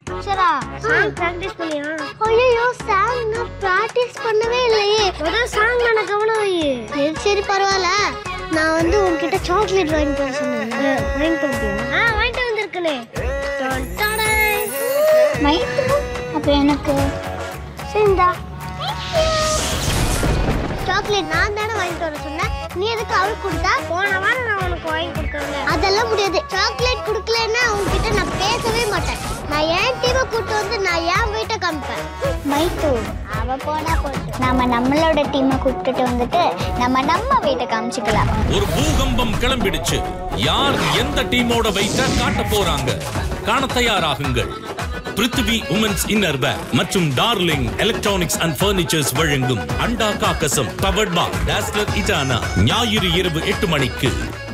சரா song practice பண்ணியா ஐயோ சாங் நான் பிராக்டிஸ் பண்ணவே இல்லையே முதல் சாங் நான் கவனம் வை சரி சரி பரவாயில்ல நான் வந்து உன்கிட்ட சாக்லேட் வாங்கிட்டு வர சொன்னேன் வாங்கிட்டு வந்தியா ஆ வாங்கிட்டு வந்திருக்கனே மைக்கு அப்ப எனக்கு சரிடா சாக்லேட் நான் தானே வாங்கிட்டு வர சொன்னேன் நீ எதுக்கு அவளுக்கு கொடுத்தா போன வாரம் நான் உனக்கு வாங்கி கொடுத்தேன் அதெல்லாம் முடியாது சாக்லேட் கொடுக்கலன்னா உன்கிட்ட நான் பேசவே மாட்டேன் நான் என் டீமை கூட்டு வந்து நான் என் வீட்டை காமிப்பேன் மைத்து அவ போனா போட்டு நாம நம்மளோட டீமை கூப்பிட்டுட்டு வந்துட்டு நம்ம நம்ம வீட்டை காமிச்சுக்கலாம் ஒரு பூகம்பம் கிளம்பிடுச்சு யார் எந்த டீமோட வெயிட்ட காட்ட போறாங்க காண தயாராகுங்கள் பிருத்திவி உமன்ஸ் இன்னர் பேக் மற்றும் டார்லிங் எலக்ட்ரானிக்ஸ் அண்ட் பர்னிச்சர்ஸ் வழங்கும் அண்டா காக்கசம் பவர்ட் பா டாஸ்லர் இட்டானா ஞாயிறு இரவு எட்டு மணிக்கு